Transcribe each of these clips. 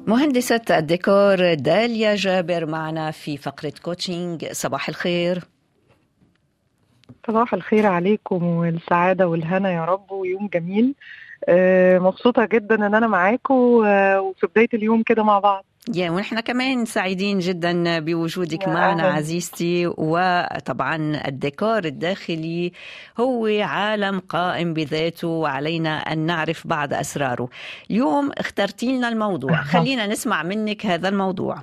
مهندسة الديكور داليا جابر معنا في فقرة كوتشنج صباح الخير صباح الخير عليكم والسعادة والهنا يا رب ويوم جميل آه، مبسوطة جدا ان انا معاكم آه، وفي بداية اليوم كده مع بعض يا ونحن كمان سعيدين جدا بوجودك يا معنا أهلاً. عزيزتي وطبعا الديكور الداخلي هو عالم قائم بذاته وعلينا أن نعرف بعض أسراره اليوم اخترتي لنا الموضوع خلينا نسمع منك هذا الموضوع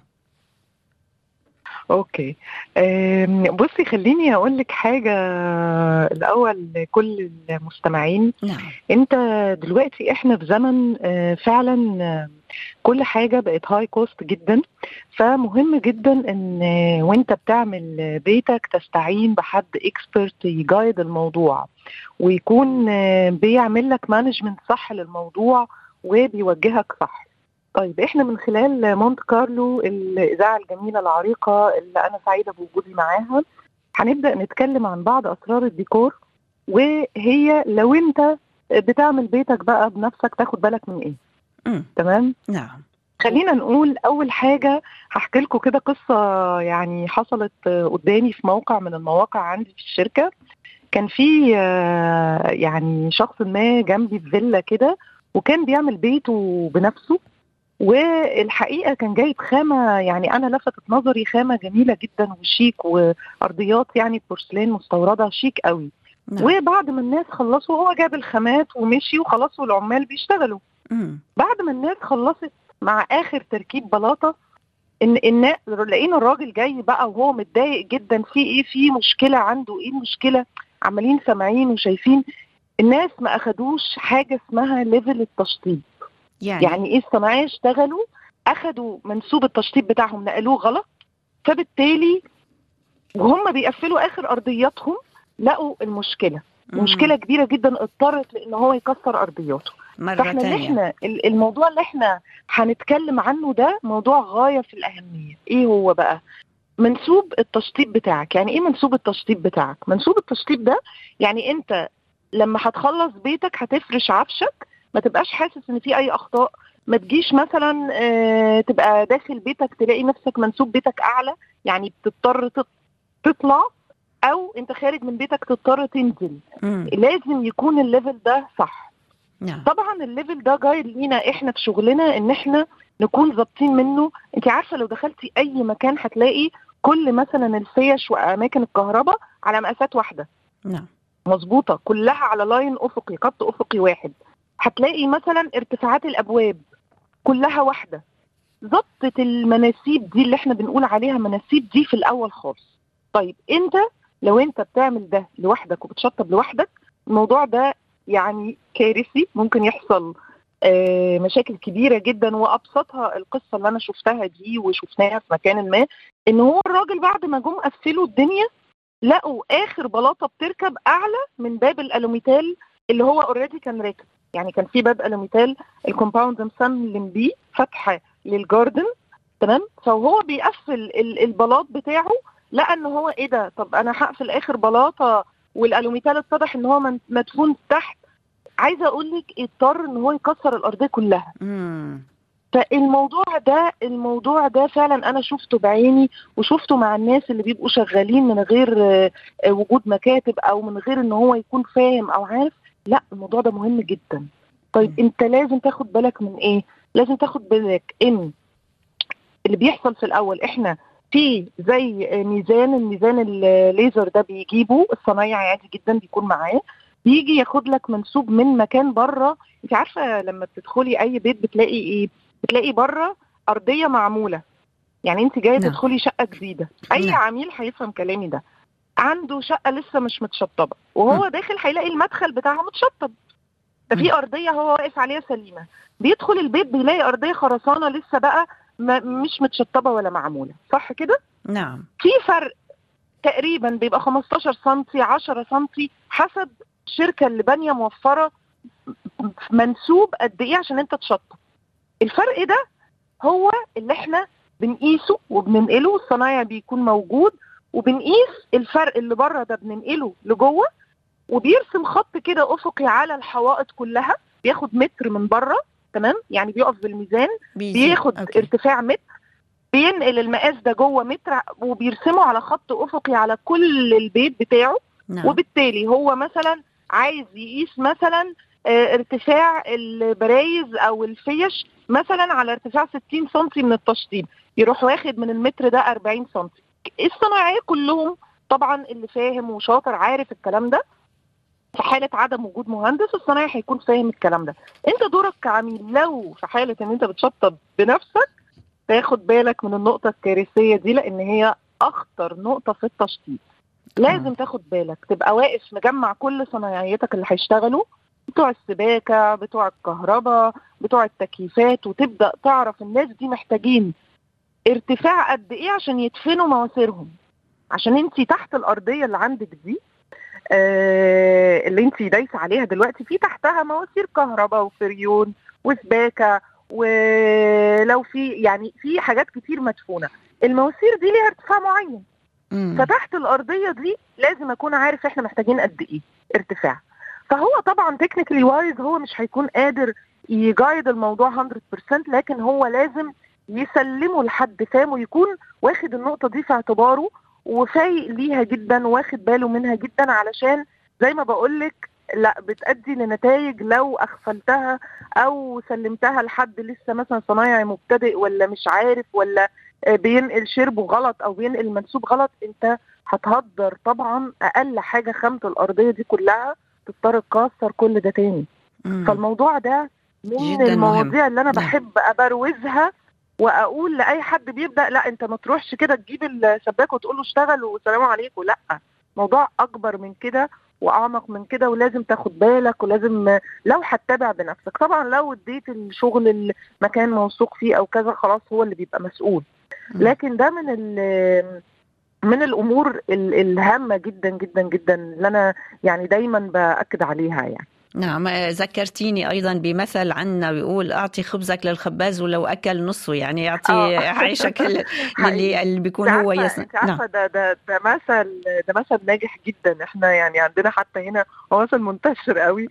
اوكي آم، بصي خليني اقول لك حاجة الاول لكل المستمعين نعم انت دلوقتي احنا في زمن آه، فعلا آه، كل حاجة بقت هاي كوست جدا فمهم جدا ان آه، وانت بتعمل بيتك تستعين بحد اكسبرت يجايد الموضوع ويكون آه، بيعمل لك مانجمنت صح للموضوع وبيوجهك صح طيب احنا من خلال مونت كارلو الاذاعه الجميله العريقه اللي انا سعيده بوجودي معاها هنبدا نتكلم عن بعض اسرار الديكور وهي لو انت بتعمل بيتك بقى بنفسك تاخد بالك من ايه مم. تمام نعم خلينا نقول اول حاجه هحكي لكم كده قصه يعني حصلت قدامي في موقع من المواقع عندي في الشركه كان في آه، يعني شخص ما جنبي في فيلا كده وكان بيعمل بيته بنفسه والحقيقه كان جايب خامه يعني انا لفتت نظري خامه جميله جدا وشيك وارضيات يعني بورسلين مستورده شيك قوي نعم وبعد ما الناس خلصوا هو جاب الخامات ومشي وخلاص والعمال بيشتغلوا مم. بعد ما الناس خلصت مع اخر تركيب بلاطه ان ان لقينا الراجل جاي بقى وهو متضايق جدا في ايه في مشكله عنده ايه المشكله عمالين سامعين وشايفين الناس ما اخدوش حاجه اسمها ليفل التشطيب يعني, يعني ايه الصناعيه اشتغلوا اخدوا منسوب التشطيب بتاعهم نقلوه غلط فبالتالي وهم بيقفلوا اخر ارضياتهم لقوا المشكله مم. مشكله كبيره جدا اضطرت لان هو يكسر ارضياته مرة فاحنا اللي تانية احنا ال- الموضوع اللي احنا هنتكلم عنه ده موضوع غايه في الاهميه ايه هو بقى منسوب التشطيب بتاعك يعني ايه منسوب التشطيب بتاعك منسوب التشطيب ده يعني انت لما هتخلص بيتك هتفرش عفشك ما تبقاش حاسس ان في اي اخطاء ما تجيش مثلا آه، تبقى داخل بيتك تلاقي نفسك منسوب بيتك اعلى يعني بتضطر تط- تطلع او انت خارج من بيتك تضطر تنزل مم. لازم يكون الليفل ده صح نعم طبعا الليفل ده جايد لينا احنا في شغلنا ان احنا نكون ظابطين منه انت عارفه لو دخلتي اي مكان هتلاقي كل مثلا الفيش واماكن الكهرباء على مقاسات واحده نعم مظبوطه كلها على لاين افقي خط افقي واحد هتلاقي مثلا ارتفاعات الابواب كلها واحده ظبطه المناسيب دي اللي احنا بنقول عليها مناسيب دي في الاول خالص طيب انت لو انت بتعمل ده لوحدك وبتشطب لوحدك الموضوع ده يعني كارثي ممكن يحصل آه، مشاكل كبيره جدا وابسطها القصه اللي انا شفتها دي وشفناها في مكان ما ان هو الراجل بعد ما جم قفلوا الدنيا لقوا اخر بلاطه بتركب اعلى من باب الالوميتال اللي هو اوريدي كان راكب يعني كان في باب الوميتال الكومباوند مسلم بيه فتحه للجاردن تمام فهو بيقفل ال- البلاط بتاعه لقى ان هو ايه ده طب انا هقفل اخر بلاطه والالوميتال اتضح ان هو من- مدفون تحت عايزه اقول لك اضطر ان هو يكسر الارضيه كلها مم. فالموضوع ده الموضوع ده فعلا انا شفته بعيني وشفته مع الناس اللي بيبقوا شغالين من غير آه، آه، وجود مكاتب او من غير ان هو يكون فاهم او عارف لا الموضوع ده مهم جدا طيب مم. انت لازم تاخد بالك من ايه لازم تاخد بالك ان اللي بيحصل في الاول احنا في زي آه، ميزان الميزان الليزر ده بيجيبه الصنايعي عادي جدا بيكون معاه بيجي ياخد لك منسوب من مكان بره انت عارفه لما بتدخلي اي بيت بتلاقي ايه بتلاقي بره ارضيه معموله يعني انت جايه نعم. تدخلي شقه جديده اي نعم. عميل هيفهم كلامي ده عنده شقه لسه مش متشطبه وهو داخل هيلاقي المدخل بتاعها متشطب ففي مم. ارضيه هو واقف عليها سليمه بيدخل البيت بيلاقي ارضيه خرسانه لسه بقى ما مش متشطبه ولا معموله صح كده نعم في فرق تقريبا بيبقى 15 سم 10 سم حسب الشركه اللي بانيه موفره منسوب قد ايه عشان انت تشطب الفرق ده هو اللي احنا بنقيسه وبننقله الصنايع بيكون موجود وبنقيس الفرق اللي بره ده بننقله لجوه وبيرسم خط كده افقي على الحوائط كلها بياخد متر من بره تمام يعني بيقف بالميزان بيزيد. بياخد أوكي. ارتفاع متر بينقل المقاس ده جوه متر وبيرسمه على خط افقي على كل البيت بتاعه نعم. وبالتالي هو مثلا عايز يقيس مثلا آه، ارتفاع البرايز او الفيش مثلا على ارتفاع 60 سم من التشطيب يروح واخد من المتر ده 40 سم الصناعيه كلهم طبعا اللي فاهم وشاطر عارف الكلام ده في حاله عدم وجود مهندس الصنايعي هيكون فاهم الكلام ده انت دورك كعميل لو في حاله ان انت بتشطب بنفسك تاخد بالك من النقطه الكارثيه دي لان هي اخطر نقطه في التشطيب لازم تاخد بالك تبقى واقف مجمع كل صنايعيتك اللي هيشتغلوا بتوع السباكه بتوع الكهرباء بتوع التكييفات وتبدا تعرف الناس دي محتاجين ارتفاع قد ايه عشان يدفنوا مواسيرهم عشان انت تحت الارضيه اللي عندك دي آه اللي انت دايسه عليها دلوقتي في تحتها مواسير كهرباء وفريون وسباكه ولو في يعني في حاجات كتير مدفونه المواسير دي ليها ارتفاع معين مم. فتحت الارضيه دي لازم اكون عارف احنا محتاجين قد ايه ارتفاع فهو طبعا تكنيكالي وايز هو مش هيكون قادر يجايد الموضوع 100% لكن هو لازم يسلمه لحد فاهم ويكون واخد النقطه دي في اعتباره وفايق ليها جدا واخد باله منها جدا علشان زي ما بقولك لا بتأدي لنتائج لو أغفلتها أو سلمتها لحد لسه مثلا صنايعي مبتدئ ولا مش عارف ولا آه، بينقل شربه غلط أو بينقل منسوب غلط أنت هتهدر طبعا أقل حاجة خامة الأرضية دي كلها تضطر تكسر كل ده تاني مم. فالموضوع ده من جداً المواضيع اللي انا نعم. بحب ابروزها واقول لاي حد بيبدا لا انت ما تروحش كده تجيب السباك وتقول له اشتغل والسلام عليكم لا موضوع اكبر من كده واعمق من كده ولازم تاخد بالك ولازم لو هتتابع بنفسك طبعا لو اديت الشغل المكان موثوق فيه او كذا خلاص هو اللي بيبقى مسؤول مم. لكن ده من ال من الامور ال- الهامه جدا جدا جدا اللي انا يعني دايما باكد عليها يعني نعم آه، ذكرتيني ايضا بمثل عنا بيقول اعطي خبزك للخباز ولو اكل نصه يعني يعطي آه. عيشك ال- اللي اللي بيكون انت هو عارفة- يصنع انت عارفه ده ده ده مثل ده مثل ناجح جدا احنا يعني عندنا حتى هنا هو مثل منتشر قوي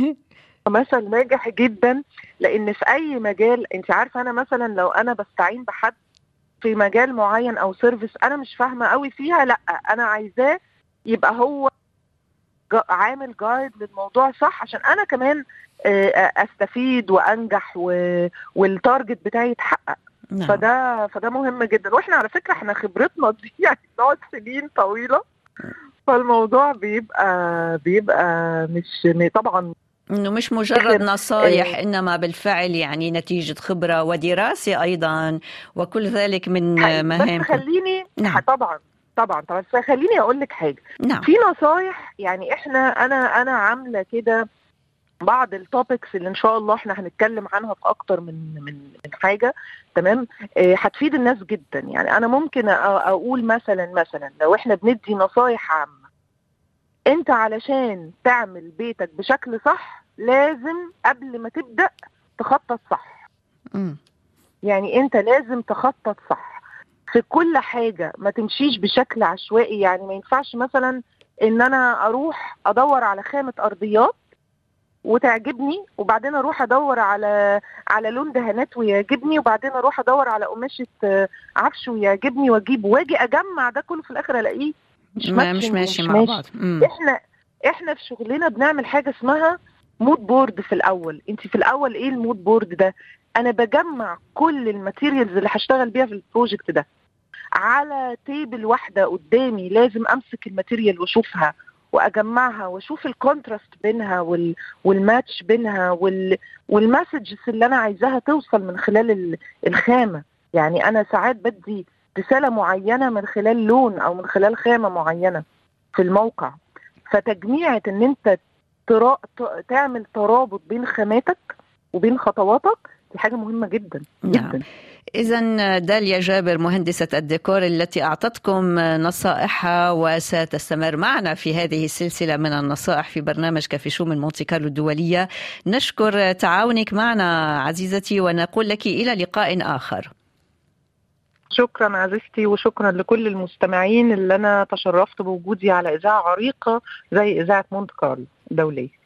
مثل ناجح جدا لان في اي مجال انت عارفه انا مثلا لو انا بستعين بحد في مجال معين او سيرفيس انا مش فاهمه قوي فيها لا انا عايزاه يبقى هو جا- عامل جايد للموضوع صح عشان انا كمان آه، آه، استفيد وانجح و- والتارجت بتاعي يتحقق نعم فده فده مهم جدا واحنا على فكره احنا خبرتنا دي يعني بنقعد سنين طويله فالموضوع بيبقى بيبقى مش م- طبعا انه مش مجرد آخر- نصائح آه. انما بالفعل يعني نتيجه خبره ودراسه ايضا وكل ذلك من حقيقي. بس مهامكم خليني نعم. طبعا طبعا طبعا بس خليني اقول لك حاجه نعم في نصايح يعني احنا انا انا عامله كده بعض التوبكس اللي ان شاء الله احنا هنتكلم عنها في اكتر من من من حاجه تمام آه، هتفيد الناس جدا يعني انا ممكن أ- اقول مثلا مثلا لو احنا بندي نصايح عامه انت علشان تعمل بيتك بشكل صح لازم قبل ما تبدا تخطط صح مم. يعني انت لازم تخطط صح في كل حاجه ما تمشيش بشكل عشوائي يعني ما ينفعش مثلا ان انا اروح ادور على خامه ارضيات وتعجبني وبعدين اروح ادور على على لون دهانات ويعجبني وبعدين اروح ادور على قماشه آه، عفش ويعجبني واجيب واجي اجمع ده كله في الاخر الاقيه مش ما مش matching ماشي ومش مع بعض مم. احنا احنا في شغلنا بنعمل حاجه اسمها مود بورد في الاول انت في الاول ايه المود بورد ده انا بجمع كل الماتيريالز اللي هشتغل بيها في البروجكت ده على تيبل واحده قدامي لازم امسك الماتيريال واشوفها واجمعها واشوف الكونتراست بينها وال... والماتش بينها وال... والمسجز اللي انا عايزاها توصل من خلال ال- الخامه يعني انا ساعات بدي رساله معينه من خلال لون او من خلال خامه معينه في الموقع فتجميعة ان انت ترا... ت- تعمل ترابط بين خاماتك وبين خطواتك دي حاجه مهمه جدا نعم. جدا إذا داليا جابر مهندسة الديكور التي أعطتكم نصائحها وستستمر معنا في هذه السلسلة من النصائح في برنامج كافي شو من مونتي كارلو الدولية نشكر تعاونك معنا عزيزتي ونقول لك إلى لقاء آخر شكرا عزيزتي وشكرا لكل المستمعين اللي انا تشرفت بوجودي على اذاعه عريقه زي اذاعه مونت كارلو الدوليه